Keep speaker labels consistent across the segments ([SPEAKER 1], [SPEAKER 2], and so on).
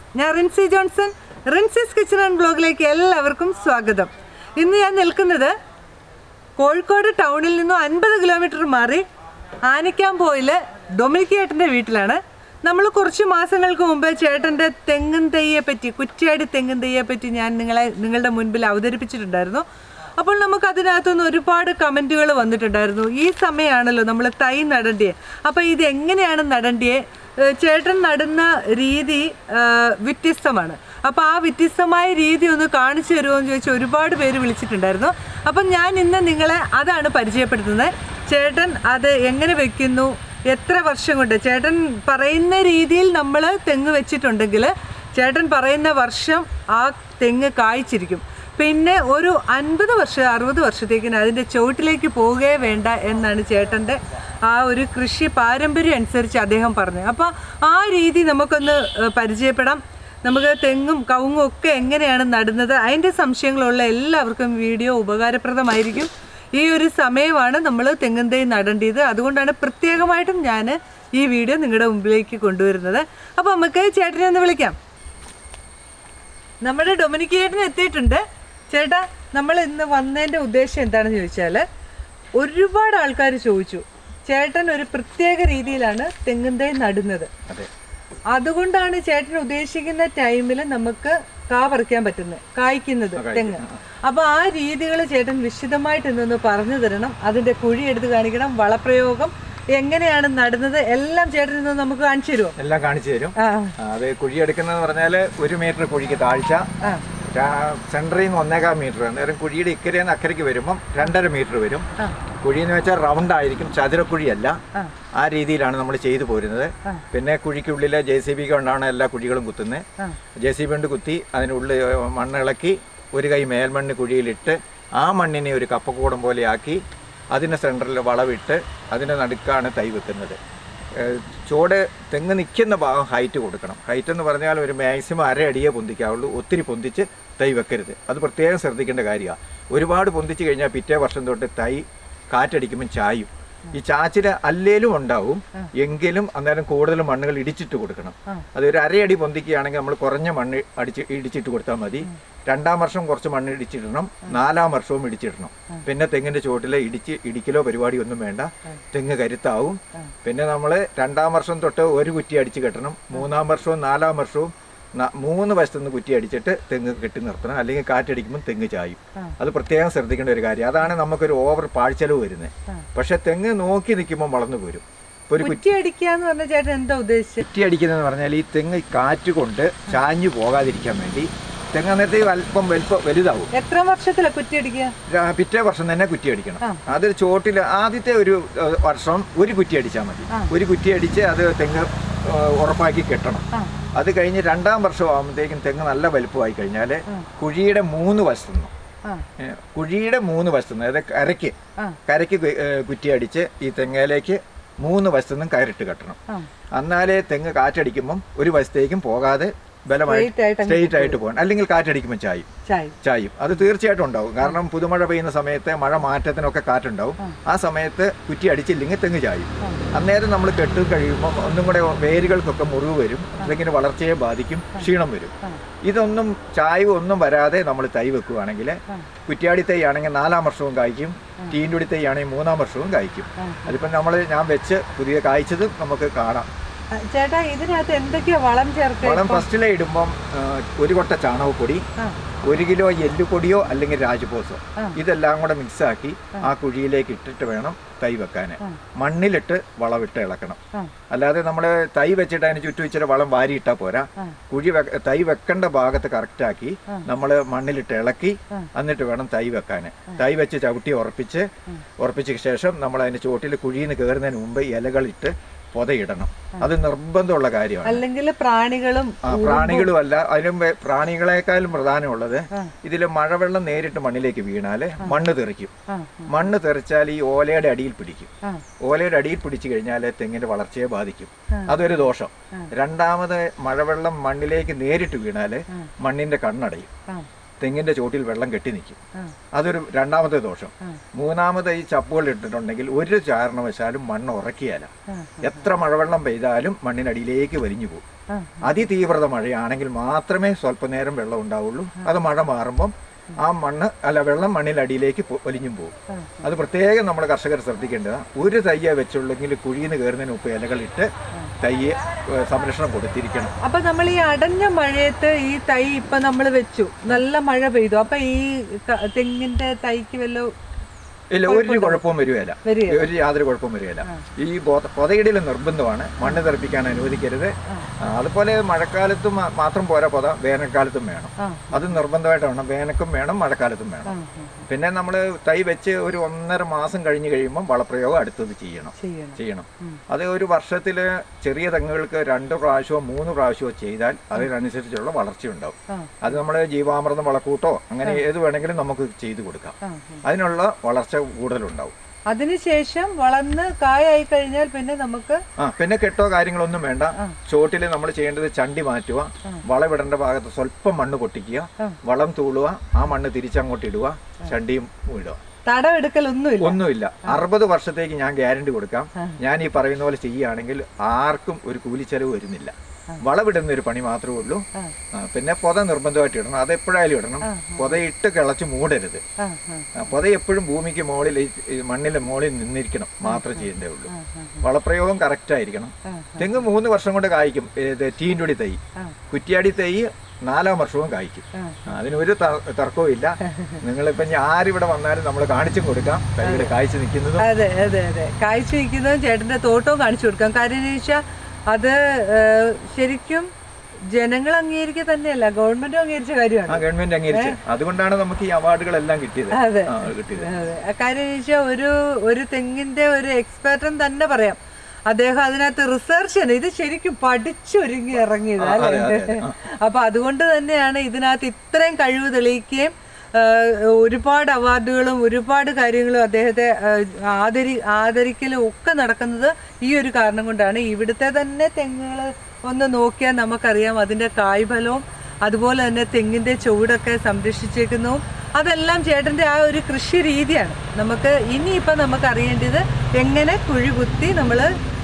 [SPEAKER 1] ഞാൻ Rincy Johnson Rincy's kitchen and ബ്ലോഗിലേക്ക് എല്ലാവർക്കും സ്വാഗതം ഇന്ന് ഞാൻ നിൽക്കുന്നത് കോഴിക്കോട് ടൗണിൽ നിന്നും അൻപത് കിലോമീറ്റർ മാറി ആനിക്കാമ്പോയിലെ ഡൊമിനിക് ചേട്ടൻ്റെ വീട്ടിലാണ് നമ്മൾ കുറച്ച് മാസങ്ങൾക്ക് മുമ്പ് ചേട്ടൻ്റെ തെങ്ങും തെയ്യെ പറ്റി കുറ്റ്യാടി തെങ്ങും തെയ്യെ പറ്റി ഞാൻ നിങ്ങളെ നിങ്ങളുടെ മുൻപിൽ അവതരിപ്പിച്ചിട്ടുണ്ടായിരുന്നു അപ്പോൾ നമുക്ക് അതിനകത്തുനിന്ന് ഒരുപാട് കമൻറ്റുകൾ വന്നിട്ടുണ്ടായിരുന്നു ഈ സമയമാണല്ലോ നമ്മൾ തൈ നടണ്ടിയെ അപ്പോൾ ഇത് എങ്ങനെയാണ് നടണ്ടിയെ ഏഹ് ചേട്ടൻ നടുന്ന രീതി ഏഹ് വ്യത്യസ്തമാണ് അപ്പോൾ ആ വ്യത്യസ്തമായ രീതി ഒന്ന് കാണിച്ചു തരുമോ എന്ന് ചോദിച്ച് ഒരുപാട് പേര് വിളിച്ചിട്ടുണ്ടായിരുന്നു അപ്പം ഞാൻ ഇന്ന് നിങ്ങളെ അതാണ് പരിചയപ്പെടുത്തുന്നത് ചേട്ടൻ അത് എങ്ങനെ വെക്കുന്നു എത്ര വർഷം കൊണ്ട് ചേട്ടൻ പറയുന്ന രീതിയിൽ നമ്മൾ തെങ്ങ് വെച്ചിട്ടുണ്ടെങ്കിൽ ചേട്ടൻ പറയുന്ന വർഷം ആ തെങ്ങ് കായ്ച്ചിരിക്കും പിന്നെ ഒരു അൻപത് വർഷം അറുപത് വർഷത്തേക്കിന് അതിൻ്റെ ചുവട്ടിലേക്ക് പോവുകയേ വേണ്ട എന്നാണ് ചേട്ടൻ്റെ ആ ഒരു കൃഷി പാരമ്പര്യം അനുസരിച്ച് അദ്ദേഹം പറഞ്ഞത് അപ്പോൾ ആ രീതി നമുക്കൊന്ന് ഏഹ്, പരിചയപ്പെടാം നമുക്ക് തെങ്ങും കവുങ്ങും ഒക്കെ എങ്ങനെയാണ് നടുന്നത് അതിൻ്റെ സംശയങ്ങളുള്ള എല്ലാവർക്കും വീഡിയോ ഉപകാരപ്രദമായിരിക്കും ഈ ഒരു സമയമാണ് നമ്മൾ തെങ്ങും തൈ നടേണ്ടത് അതുകൊണ്ടാണ് പ്രത്യേകമായിട്ടും ഞാൻ ഈ വീഡിയോ നിങ്ങളുടെ മുമ്പിലേക്ക് കൊണ്ടുവരുന്നത് അപ്പോൾ നമുക്ക് ചേട്ടനെ ഒന്ന് വിളിക്കാം നമ്മുടെ ഡൊമിനിക് ചേട്ടൻ എത്തിയിട്ടുണ്ട് ചേട്ടാ നമ്മൾ ഇന്ന് വന്നതിൻ്റെ ഉദ്ദേശം എന്താണെന്ന് ചോദിച്ചാൽ ഒരുപാട് ആൾക്കാർ ചോദിച്ചു ചേട്ടൻ ഒരു പ്രത്യേക രീതിയിലാണ് തെങ്ങും തൈ നടുന്നത്
[SPEAKER 2] അതെ
[SPEAKER 1] അതുകൊണ്ടാണ് ചേട്ടൻ ഉദ്ദേശിക്കുന്ന ടൈമിൽ നമുക്ക് കാ പറിക്കാൻ പറ്റുന്നത് കായ്ക്കുന്നത് തെങ്ങ് അപ്പൊ ആ രീതികൾ ചേട്ടൻ വിശദമായിട്ട് ഇന്നൊന്ന് പറഞ്ഞു തരണം അതിന്റെ കുഴി എടുത്ത് കാണിക്കണം വളപ്രയോഗം എങ്ങനെയാണ് നടുന്നത് എല്ലാം ചേട്ടൻ ഇന്ന് നമുക്ക് കാണിച്ചു തരുമോ
[SPEAKER 2] എല്ലാം കാണിച്ചു തരും
[SPEAKER 1] ആ
[SPEAKER 2] ആ, അത് കുഴി എടുക്കുന്നതെന്ന് പറഞ്ഞാൽ ഒരു മീറ്റർ കുഴിക്ക് താഴ്ച
[SPEAKER 1] ആ
[SPEAKER 2] സെൻറ്ററിൽ നിന്ന് ഒന്നേകാൽ മീറ്റർ അന്നേരം കുഴിയുടെ ഇക്കരയിൽ നിന്ന് അക്കരയ്ക്ക് വരുമ്പം രണ്ടര മീറ്റർ വരും
[SPEAKER 1] ആ.
[SPEAKER 2] കുഴി എന്ന് വെച്ചാൽ റൗണ്ട് ആയിരിക്കും ചതുരക്കുഴിയല്ല
[SPEAKER 1] ആ.
[SPEAKER 2] ആ രീതിയിലാണ് നമ്മൾ ചെയ്തു പോരുന്നത് പിന്നെ കുഴിക്കുള്ളിലെ ജെ സി ബി കൊണ്ടാണ് എല്ലാ കുഴികളും കുത്തുന്നത്
[SPEAKER 1] ആ.
[SPEAKER 2] ജെ സി ബി കൊണ്ട് കുത്തി അതിനുള്ളിൽ മണ്ണ് ഇളക്കി ഒരു കൈ മേൽമണ്ണ് കുഴിയിലിട്ട് ആ മണ്ണിനെ ഒരു കപ്പക്കൂടം പോലെ ആക്കി അതിൻ്റെ സെൻറ്ററിൽ വളവിട്ട് അതിൻ്റെ നടുക്കാണ് തൈ വെക്കുന്നത് ഏഹ് ചുവട് തെങ്ങ് നിൽക്കുന്ന ഭാഗം ഹൈറ്റ് കൊടുക്കണം ഹൈറ്റ് എന്ന് പറഞ്ഞാൽ ഒരു മാക്സിമം അര അടിയേ പൊന്തിക്കാവുള്ളൂ ഒത്തിരി പൊന്തിച്ച് തൈ വെക്കരുത് അത് പ്രത്യേകം ശ്രദ്ധിക്കേണ്ട കാര്യമാണ് ഒരുപാട് പൊന്തിച്ച് കഴിഞ്ഞാൽ പിറ്റേ വർഷം തൊട്ട് തൈ കാറ്റടിക്കുമ്പോൾ ചായും ഈ ചാച്ചിന് അല്ലേലും ഉണ്ടാവും എങ്കിലും അന്നേരം കൂടുതൽ മണ്ണുകൾ ഇടിച്ചിട്ട് കൊടുക്കണം അത് ഒരു അരയടി പൊന്തിക്കുകയാണെങ്കിൽ നമ്മൾ കുറഞ്ഞ മണ്ണ് അടിച്ച് ഇടിച്ചിട്ട് കൊടുത്താൽ മതി രണ്ടാം വർഷം കുറച്ച് മണ്ണ് ഇടിച്ചിടണം നാലാം വർഷവും ഇടിച്ചിടണം പിന്നെ തെങ്ങിന്റെ ചുവട്ടിൽ ഇടിച്ച് ഇടിക്കലോ പരിപാടി ഒന്നും വേണ്ട തെങ്ങ് കരുത്താവും പിന്നെ നമ്മൾ രണ്ടാം വർഷം തൊട്ട് ഒരു കുറ്റി അടിച്ച് കെട്ടണം മൂന്നാം വർഷവും നാലാം വർഷവും ന- മൂന്ന് വശത്തുനിന്ന് കുറ്റി അടിച്ചിട്ട് തെങ്ങ് കെട്ടി നിർത്തണം അല്ലെങ്കിൽ കാറ്റടിക്കുമ്പോൾ തെങ്ങ് ചായും അത് പ്രത്യേകം ശ്രദ്ധിക്കേണ്ട ഒരു കാര്യം അതാണ് നമുക്കൊരു ഓവർ പാഴ്ചലവ് വരുന്നത് പക്ഷെ തെങ്ങ് നോക്കി നിൽക്കുമ്പോൾ വളർന്നു പോരും ഇപ്പൊ ഒരു
[SPEAKER 1] കുറ്റി അടിക്കുക എന്ന് പറഞ്ഞ ചേട്ടൻ എന്താ ഉദ്ദേശിച്ചത്
[SPEAKER 2] കുറ്റി അടിക്കുന്നതെന്ന് പറഞ്ഞാൽ ഈ തെങ്ങ് കാറ്റ് കൊണ്ട് ചാഞ്ഞു പോകാതിരിക്കാൻ വേണ്ടി തെങ്ങ് അന്നേരത്തേക്ക് അല്പം വലുപ്പം വലുതാവും
[SPEAKER 1] എത്ര വർഷത്തിലാ കുറ്റി അടിക്കുക
[SPEAKER 2] രാ- പിറ്റേ വർഷം തന്നെ കുറ്റി അടിക്കണം
[SPEAKER 1] ആ.
[SPEAKER 2] അത് ചോട്ടിൽ ആദ്യത്തെ ഒരു ഏഹ്, വർഷം ഒരു കുറ്റി അടിച്ചാൽ മതി
[SPEAKER 1] ആ.
[SPEAKER 2] ഒരു കുറ്റി അടിച്ച് അത് തെങ്ങ് ഏഹ്, ഉറപ്പാക്കി കെട്ടണം
[SPEAKER 1] ആ
[SPEAKER 2] അത് കഴിഞ്ഞ് രണ്ടാം വർഷം ആകുമ്പോഴത്തേക്കും തെങ്ങ് നല്ല വലുപ്പമായി കഴിഞ്ഞാൽ കുഴിയുടെ മൂന്ന് വശത്തുനിന്നും
[SPEAKER 1] ആ
[SPEAKER 2] ഏഹ്, കുഴിയുടെ മൂന്ന് വശത്തുനിന്ന് അതായത് കരയ്ക്ക്
[SPEAKER 1] ആ
[SPEAKER 2] കരയ്ക്ക് കു- ഏഹ്, കുറ്റി അടിച്ച് ഈ തെങ്ങയിലേക്ക് മൂന്ന് വശത്തുനിന്നും കയറിട്ട് കെട്ടണം
[SPEAKER 1] ആ
[SPEAKER 2] എന്നാലേ തെങ്ങ് കാറ്റടിക്കുമ്പം ഒരു വശത്തേക്കും പോകാതെ ബലമായിട്ട്
[SPEAKER 1] Straight ആയിട്ട് അങ്ങ്
[SPEAKER 2] സ്ട്രെയിറ്റ് ആയിട്ട് പോകണം അല്ലെങ്കിൽ കാറ്റടിക്കുമ്പോൾ ചായും
[SPEAKER 1] ചായ
[SPEAKER 2] ചായും അത് തീർച്ചയായിട്ടും ഉണ്ടാവും കാരണം പുതുമഴ പെയ്യുന്ന സമയത്ത് മഴ മാറ്റത്തിനൊക്കെ കാറ്റുണ്ടാവും ആ സമയത്ത് കുറ്റി അടിച്ചില്ലെങ്കിൽ തെങ്ങ് ചായും അന്നേരം നമ്മൾ കെട്ട് കഴിയുമ്പോൾ ഒന്നും കൂടെ വേരുകൾക്കൊക്കെ മുറിവ് വരും അല്ലെങ്കിൽ വളർച്ചയെ ബാധിക്കും ക്ഷീണം വരും ഇതൊന്നും ചായവ് ഒന്നും വരാതെ നമ്മൾ തൈ വെക്കുകയാണെങ്കിൽ കുറ്റിയാടി തൈ ആണെങ്കിൽ നാലാം വർഷവും കായ്ക്കും തീൻറ്റുടി തൈ ആണെങ്കിൽ മൂന്നാം വർഷവും കായ്ക്കും അതിപ്പം നമ്മൾ ഞാൻ വെച്ച് പുതിയ കായ്ച്ചത് നമുക്ക് കാണാം
[SPEAKER 1] ആ, ചേട്ടാ ഇതിനകത്ത് എന്തൊക്കെയാ വളം ചേർക്കുക
[SPEAKER 2] വളം ഫസ്റ്റിലെ ഇടുമ്പം ആ, ഒരു കൊട്ട ചാണകപ്പൊടി
[SPEAKER 1] ആ
[SPEAKER 2] ഒരു കിലോ എല്ലുപൊടിയോ അല്ലെങ്കിൽ രാജപോസോ
[SPEAKER 1] ആ.
[SPEAKER 2] ഇതെല്ലാം കൂടെ മിക്സ് ആക്കി ആ കുഴിയിലേക്ക് ഇട്ടിട്ട് വേണം തൈ വെക്കാൻ മണ്ണിലിട്ട് വളമിട്ട് ഇളക്കണം
[SPEAKER 1] ആ.
[SPEAKER 2] അല്ലാതെ നമ്മൾ തൈ വെച്ചിട്ട് അതിന് ചുറ്റും ഇച്ചിരി വളം വാരിയിട്ടാൽ പോരാ
[SPEAKER 1] ആ.
[SPEAKER 2] കുഴി വെ- തൈ വെക്കേണ്ട ഭാഗത്ത് കറക്റ്റാക്കി നമ്മൾ മണ്ണിലിട്ട് ഇളക്കി എന്നിട്ട് വേണം തൈ വെക്കാൻ തൈ വെച്ച് ചവിട്ടി ഉറപ്പിച്ച് ഉറപ്പിച്ച ശേഷം നമ്മൾ അതിന്റെ ചുവട്ടിൽ കുഴിയിൽ നിന്ന് കയറുന്നതിന് മുമ്പ് ഇലകളിട്ട് പൊതയിടണം അത് നിർബന്ധമുള്ള കാര്യമാണ്
[SPEAKER 1] അല്ലെങ്കിൽ പ്രാണികളും
[SPEAKER 2] ആ, പ്രാണികളുമല്ല അതിനും വേ- പ്രാണികളെക്കാളും പ്രധാനമുള്ളത്
[SPEAKER 1] ആ.
[SPEAKER 2] ഇതിൽ മഴവെള്ളം നേരിട്ട് മണ്ണിലേക്ക് വീണാല് മണ്ണ് തെറിക്കും
[SPEAKER 1] ആ
[SPEAKER 2] മണ്ണ് തെറിച്ചാൽ ഈ ഓലയുടെ അടിയിൽ പിടിക്കും
[SPEAKER 1] ആ
[SPEAKER 2] ഓലയുടെ അടിയിൽ പിടിച്ചു കഴിഞ്ഞാൽ തെങ്ങിന്റെ വളർച്ചയെ ബാധിക്കും
[SPEAKER 1] ആ.
[SPEAKER 2] അതൊരു ദോഷം രണ്ടാമത് മഴവെള്ളം മണ്ണിലേക്ക് നേരിട്ട് വീണാല് മണ്ണിന്റെ കണ്ണടയും
[SPEAKER 1] ആ
[SPEAKER 2] തെങ്ങിന്റെ ചോട്ടിൽ വെള്ളം കെട്ടി നിൽക്കും
[SPEAKER 1] ആ.
[SPEAKER 2] അതൊരു രണ്ടാമത്തെ ദോഷം
[SPEAKER 1] ആ.
[SPEAKER 2] മൂന്നാമത് ഈ ചപ്പുകൾ ഇട്ടിട്ടുണ്ടെങ്കിൽ ഒരു കാരണവശാലും മണ്ണ് ഉറക്കിയല്ല
[SPEAKER 1] ആ.
[SPEAKER 2] എത്ര മഴവെള്ളം പെയ്താലും മണ്ണിനടിയിലേക്ക് വലിഞ്ഞു പോകും
[SPEAKER 1] ആ.
[SPEAKER 2] അതിതീവ്രത മഴയാണെങ്കിൽ മാത്രമേ സ്വല്പനേരം വെള്ളം ഉണ്ടാവുള്ളൂ അത് മഴ മാറുമ്പം ആ മണ്ണ് അല്ല വെള്ളം മണ്ണിനടിയിലേക്ക് പൊ- വലിഞ്ഞും പോകും
[SPEAKER 1] ആ.
[SPEAKER 2] അത് പ്രത്യേകം നമ്മൾ കർഷകർ ശ്രദ്ധിക്കേണ്ടതാണ് ഒരു തയ്യ വെച്ചുള്ളെങ്കിൽ കുഴിയിൽ നിന്ന് കയറുന്നതിന് മുമ്പ് ഇലകളിട്ട് തയ്യെ ഏഹ്, സംരക്ഷണം കൊടുത്തിരിക്കണം
[SPEAKER 1] അപ്പൊ നമ്മൾ ഈ അടഞ്ഞ മഴയത്ത് ഈ തൈ ഇപ്പൊ നമ്മൾ വെച്ചു നല്ല മഴ പെയ്തു അപ്പൊ ഈ ക- തെങ്ങിന്റെ തൈക്ക് വല്ല
[SPEAKER 2] ഇല്ല ഒരു കുഴപ്പവും വരുകയില്ല
[SPEAKER 1] വരികയില്ല.
[SPEAKER 2] ഒരു യാതൊരു കുഴപ്പവും വരികയില്ല ഈ പൊത- പൊതയിടൽ നിർബന്ധമാണ് മണ്ണ് തെറിപ്പിക്കാൻ അനുവദിക്കരുത് ആ, അതുപോലെ മഴക്കാലത്തും മാ- മാത്രം പോരാ പൊത വേനൽക്കാലത്തും വേണം
[SPEAKER 1] ആ.
[SPEAKER 2] അത് നിർബന്ധമായിട്ട് വേണം വേനൽക്കും വേണം മഴക്കാലത്തും വേണം പിന്നെ നമ്മൾ തൈ വെച്ച് ഒരു ഒന്നര മാസം കഴിഞ്ഞ് കഴിയുമ്പോൾ വളപ്രയോഗം അടുത്തത് ചെയ്യണം
[SPEAKER 1] ചെയ്യണം
[SPEAKER 2] ചെയ്യണം അത് ഒരു വർഷത്തിൽ ചെറിയ തെങ്ങുകൾക്ക് രണ്ട് പ്രാവശ്യമോ മൂന്ന് പ്രാവശ്യമോ ചെയ്താൽ അതിനനുസരിച്ചുള്ള വളർച്ചയുണ്ടാവും
[SPEAKER 1] ആ.
[SPEAKER 2] അത് നമ്മൾ ജീവാമൃതം വളക്കൂട്ടോ അങ്ങനെ ഏത് വേണമെങ്കിലും നമുക്ക് ചെയ്തു കൊടുക്കാം
[SPEAKER 1] ആ,
[SPEAKER 2] അതിനുള്ള വളർച്ച കൂടുതലുണ്ടാവും
[SPEAKER 1] അതിനുശേഷം വളർന്ന് കായായി കഴിഞ്ഞാൽ പിന്നെ നമുക്ക്
[SPEAKER 2] ആ പിന്നെ കെട്ടോ കാര്യങ്ങളൊന്നും വേണ്ട ചോട്ടിൽ നമ്മൾ ചെയ്യേണ്ടത് ചണ്ടി മാറ്റുക വളമിടേണ്ട ഭാഗത്ത് സ്വല്പം മണ്ണ് പൊട്ടിക്കുക വളം തൂളുക ആ മണ്ണ് തിരിച്ചങ്ങോട്ട് ഇടുക ചണ്ടിയും ഇടുക
[SPEAKER 1] തടം എടുക്കലൊന്നുമില്ല
[SPEAKER 2] ഒന്നുമില്ല അറുപത് വർഷത്തേക്ക് ഞാൻ ഗ്യാരണ്ടി കൊടുക്കാം ഞാൻ ഈ പറയുന്ന പോലെ ചെയ്യുകയാണെങ്കിൽ ആർക്കും ഒരു കൂലിച്ചെലവ് വരുന്നില്ല വളവിടുന്ന ഒരു പണി മാത്രമേ ഉള്ളൂ
[SPEAKER 1] ആ.
[SPEAKER 2] ആ, പിന്നെ പൊത നിർബന്ധമായിട്ട് ഇടണം അത് എപ്പോഴായാലും ഇടണം പൊതയിട്ട് കിളച്ച് മൂടരുത്
[SPEAKER 1] ആ, ആ,
[SPEAKER 2] ആ, പൊത എപ്പോഴും ഭൂമിക്ക് മുകളിൽ ഈ- ഈ മണ്ണിലെ മുകളിൽ നിന്നിരിക്കണം മാത്രമേ ചെയ്യേണ്ടേ ഉള്ളൂ
[SPEAKER 1] ആ, ആ,
[SPEAKER 2] വളപ്രയോഗം കറക്റ്റ് ആയിരിക്കണം
[SPEAKER 1] ആ,
[SPEAKER 2] തെങ്ങ് മൂന്ന് വർഷം കൊണ്ട് കായ്ക്കും ഇത് ടീൻറ്റുടി തൈ
[SPEAKER 1] ആ.
[SPEAKER 2] കുറ്റിയാടി തൈ നാലാം വർഷവും കായ്ക്കും
[SPEAKER 1] ആ.
[SPEAKER 2] ആ, അതിനൊരു ത- തർക്കവും ഇല്ല നിങ്ങളിപ്പം ഇനി ആരിവിടെ വന്നാലും നമ്മൾ കാണിച്ചും കൊടുക്കാം തൈകൾ കായ്ച്ചു നിൽക്കുന്നതും
[SPEAKER 1] അതെ അതെ അതെ കാഴ്ച വയ്ക്കുന്നതും ചേട്ടന്റെ തോട്ടവും കാണിച്ചു കൊടുക്കാം കാര്യം എന്ന് വെച്ചാൽ അത് ഏഹ്, ശരിക്കും ജനങ്ങൾ അംഗീകരിക്കുക തന്നെയല്ല ഗവൺമെന്റും അംഗീകരിച്ച
[SPEAKER 2] ആ
[SPEAKER 1] കാര്യമാണ്
[SPEAKER 2] ഗവൺമെന്റ് അംഗീകരിച്ച് അതുകൊണ്ടാണ് നമുക്ക് ഈ അവാർഡുകളെല്ലാം കിട്ടിയത്
[SPEAKER 1] അതെ.
[SPEAKER 2] ആ, കിട്ടിയത്
[SPEAKER 1] അതെ ആ കാര്യം എന്ന് വെച്ചാൽ ഒരു ഒരു തെങ്ങിന്റെ ഒരു എക്സ്പെർട്ട് തന്നെ പറയാം അദ്ദേഹം അതിനകത്ത് റിസർച്ച് ചെയ്യുന്നത് ഇത് ശരിക്കും പഠിച്ചൊരുങ്ങി ഇറങ്ങിയത്
[SPEAKER 2] ആ, അതെ,
[SPEAKER 1] അല്ലേ
[SPEAKER 2] അതെ, ആ.
[SPEAKER 1] അപ്പൊ അതുകൊണ്ട് തന്നെയാണ് ഇതിനകത്ത് ഇത്രയും കഴിവ് തെളിയിക്കുകയും ആ, ഒരുപാട് അവാർഡുകളും ഒരുപാട് കാര്യങ്ങളും അദ്ദേഹത്തെ ആ, ആദരി ആദരിക്കലും ഒക്കെ നടക്കുന്നത് ഈ ഒരു കാരണം കൊണ്ടാണ് ഇവിടുത്തെ തന്നെ തെങ്ങുകൾ ഒന്ന് നോക്കിയാൽ നമുക്കറിയാം അതിന്റെ കായ്ഫലവും അതുപോലെ തന്നെ തെങ്ങിന്റെ ചുവടൊക്കെ സംരക്ഷിച്ചേക്കുന്നു അതെല്ലാം ചേട്ടന്റെ ആ ഒരു കൃഷി രീതിയാണ് നമുക്ക് ഇനിയിപ്പം നമുക്ക് അറിയേണ്ടത് എങ്ങനെ കുഴി കുത്തി നമ്മൾ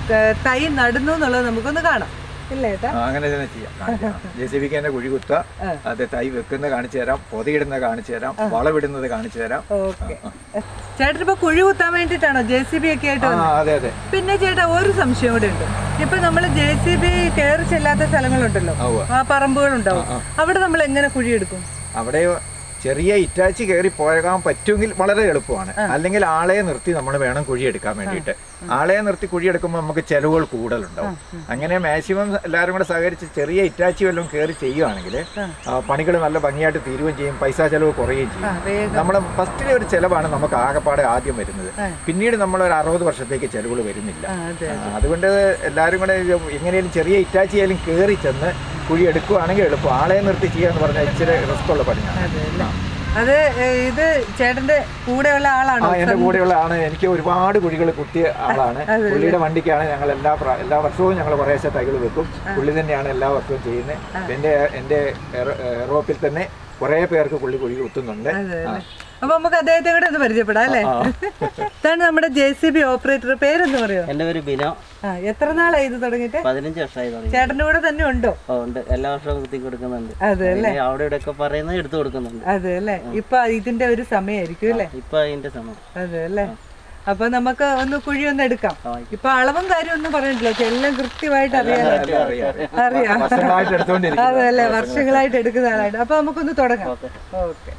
[SPEAKER 1] തൈ നടുന്നു എന്നുള്ളത് നമുക്കൊന്ന് കാണാം ഇല്ലേ ഏട്ടാ
[SPEAKER 2] ആ, അങ്ങനെ തന്നെ ചെയ്യാം ജെ സി ബിക്ക് തന്നെ കുഴി കുത്തുക അത് തൈ വെക്കുന്ന കാണിച്ചു തരാം പൊതയിടുന്നത് കാണിച്ചു തരാം വളവിടുന്നത് കാണിച്ചു തരാം
[SPEAKER 1] ഓക്കെ ചേട്ടൻ ഇപ്പൊ കുഴി കുത്താൻ വേണ്ടിട്ടാണോ ജെ സി ബി ഒക്കെ ആയിട്ട്
[SPEAKER 2] ആ
[SPEAKER 1] വന്നത്?
[SPEAKER 2] അതെ അതെ
[SPEAKER 1] പിന്നെ ചേട്ടാ ഒരു സംശയം കൂടെ ഉണ്ട് ഇപ്പൊ നമ്മൾ ജെ സി ബി കയറി ചെല്ലാത്ത സ്ഥലങ്ങളുണ്ടല്ലോ
[SPEAKER 2] ആ, ഉവ്വ.
[SPEAKER 1] ആ പറമ്പുകളുണ്ടാവും അവിടെ നമ്മൾ എങ്ങനെ കുഴി എടുക്കും
[SPEAKER 2] അവിടെ ചെറിയ ഇറ്റാച്ചി കയറി പോകാൻ പറ്റുമെങ്കിൽ വളരെ എളുപ്പമാണ് അല്ലെങ്കിൽ ആളെ നിർത്തി നമ്മൾ വേണം കുഴിയെടുക്കാൻ വേണ്ടിയിട്ട് ആളെ നിർത്തി കുഴിയെടുക്കുമ്പോൾ നമുക്ക് ചെലവുകൾ കൂടുതലുണ്ടാവും അങ്ങനെ മാക്സിമം എല്ലാവരും കൂടെ സഹകരിച്ച് ചെറിയ ഇറ്റാച്ചി വല്ലതും കയറി ചെയ്യുകയാണെങ്കിൽ പണികൾ നല്ല ഭംഗിയായിട്ട് തീരുകയും ചെയ്യും പൈസ ചെലവ് കുറയുകയും
[SPEAKER 1] ആ,
[SPEAKER 2] ചെയ്യും
[SPEAKER 1] വേഗം
[SPEAKER 2] നമ്മൾ ഫസ്റ്റിലെ ഒരു ചെലവാണ് നമുക്ക് ആകെപ്പാടെ ആദ്യം വരുന്നത്
[SPEAKER 1] ആ.
[SPEAKER 2] പിന്നീട് നമ്മൾ ഒരു അറുപത് വർഷത്തേക്ക് ചെലവുകൾ വരുന്നില്ല
[SPEAKER 1] ആ, അതെ
[SPEAKER 2] ആ, അതുകൊണ്ട് എല്ലാവരും കൂടെ ഇത് എങ്ങനെയും ചെറിയ ഇറ്റാച്ചി ആയാലും കയറി ചെന്ന് കുഴി എടുക്കുകയാണെങ്കിൽ എളുപ്പം ആളെ നിർത്തി ചെയ്യാന്ന് പറഞ്ഞാൽ ഇച്ചിരി റിസ്ക് ഉള്ള പണിയാണ്
[SPEAKER 1] അതെ അല്ലേ അത് ഏ, ഇത് ചേട്ടന്റെ കൂടെയുള്ള
[SPEAKER 2] ആ
[SPEAKER 1] ആളാണോ
[SPEAKER 2] എന്റെ കൂടെയുള്ള ആണ് എനിക്ക് ഒരുപാട് കുഴികൾ കുത്തിയ ആളാണ് പുള്ളിയുടെ വണ്ടിക്കാണ് ഞങ്ങൾ എല്ലാ പ്ര- എല്ലാ വർഷവും ഞങ്ങൾ കുറേശ്ശെ തൈകൾ വെക്കും പുള്ളി തന്നെയാണ് എല്ലാ വർഷവും ചെയ്യുന്നത് എന്റെ എന്റെ എറ- എറോപ്പിൽ തന്നെ കുറേ പേർക്ക് പുള്ളി കുഴി കുത്തുന്നുണ്ട്
[SPEAKER 1] അതെ അല്ലേ അപ്പൊ നമുക്ക് അദ്ദേഹത്തെ കൂടെ ഒന്ന് പരിചയപ്പെടാം അല്ലേ ഇതാണ് നമ്മുടെ ജെ സി ബി ഓപ്പറേറ്റർ പേരെന്ന് പറയോ
[SPEAKER 3] എൻ്റെ പേര് ബിനോ
[SPEAKER 1] ആ എത്ര നാളായി ഇത് തുടങ്ങിയിട്ട്
[SPEAKER 3] പതിനഞ്ച് വർഷമായി തുടങ്ങി
[SPEAKER 1] ചേട്ടന്റെ കൂടെ തന്നെ ഉണ്ടോ
[SPEAKER 3] ഓ, ഉണ്ട് എല്ലാ വർഷവും കുത്തി കൊടുക്കുന്നുണ്ട്
[SPEAKER 1] അതെ അല്ലേ
[SPEAKER 3] പിന്നെ അവിടെ ഇവിടെ ഒക്കെ പറയുന്നത് എടുത്തു കൊടുക്കുന്നുണ്ട്
[SPEAKER 1] അതെ അല്ലേ ഇപ്പൊ ഇതിന്റെ ഒരു സമയമായിരിക്കും അല്ലേ
[SPEAKER 3] ഇപ്പൊ അതിന്റെ സമയം
[SPEAKER 1] അതെ അല്ലേ അപ്പൊ നമുക്ക് ഒന്ന് കുഴി ഒന്ന് എടുക്കാം
[SPEAKER 3] ആ.
[SPEAKER 1] ഇപ്പൊ അളവും കാര്യം ഒന്നും പറഞ്ഞിട്ടില്ല പക്ഷെ എല്ലാം കൃത്യമായിട്ട് അറിയാൻ
[SPEAKER 2] അറിയാം, അറിയാം, അറിയാം.
[SPEAKER 1] അറിയാം
[SPEAKER 2] വർഷങ്ങളായിട്ട് എടുത്തുകൊണ്ടിരിക്കുന്നു
[SPEAKER 1] അതെ അല്ലേ വർഷങ്ങളായിട്ട് എടുക്കുന്ന ആളായിട്ട് അപ്പൊ നമുക്കൊന്ന് തുടങ്ങാം
[SPEAKER 3] ഓക്കെ
[SPEAKER 1] ഓക്കെ